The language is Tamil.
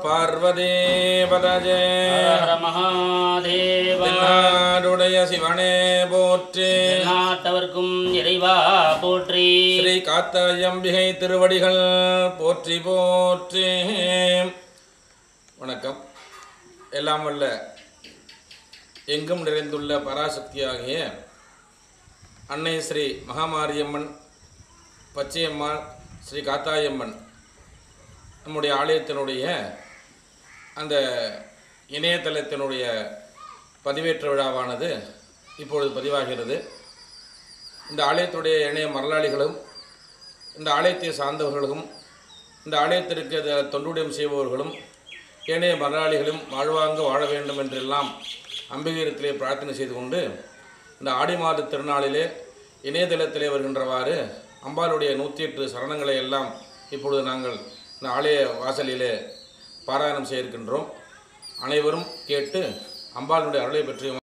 பார்வதே பதஜே ஹர மகாதேவா நாடுடைய சிவனே போற்றி நாட்டவர்க்கும் இறைவா போற்றி ஸ்ரீ காத்தாயம்பிகை திருவடிகள் போற்றி போற்றி வணக்கம் எல்லாம் வல்ல எங்கும் நிறைந்துள்ள பராசக்தியாகிய அன்னை ஸ்ரீ மகாமாரியம்மன் பச்சையம்மாள் ஸ்ரீ காத்தாயம்மன் நம்முடைய ஆலயத்தினுடைய அந்த இணையதளத்தினுடைய பதிவேற்ற விழாவானது இப்பொழுது பதிவாகிறது இந்த ஆலயத்துடைய இணைய மரலாளிகளும் இந்த ஆலயத்தை சார்ந்தவர்களும் இந்த ஆலயத்திற்கு அது தொண்டுடையம் செய்பவர்களும் ஏனைய மரலாளிகளும் வாழ்வாங்க வாழ வேண்டும் என்றெல்லாம் அம்பிகையத்திலே பிரார்த்தனை செய்து கொண்டு இந்த ஆடி மாத திருநாளிலே இணையதளத்திலே வருகின்றவாறு அம்பாளுடைய நூற்றி எட்டு சரணங்களை எல்லாம் இப்பொழுது நாங்கள் இந்த ஆலய வாசலிலே பாராயணம் செய்ய இருக்கின்றோம் அனைவரும் கேட்டு அம்பாளுடைய அருளை பற்றி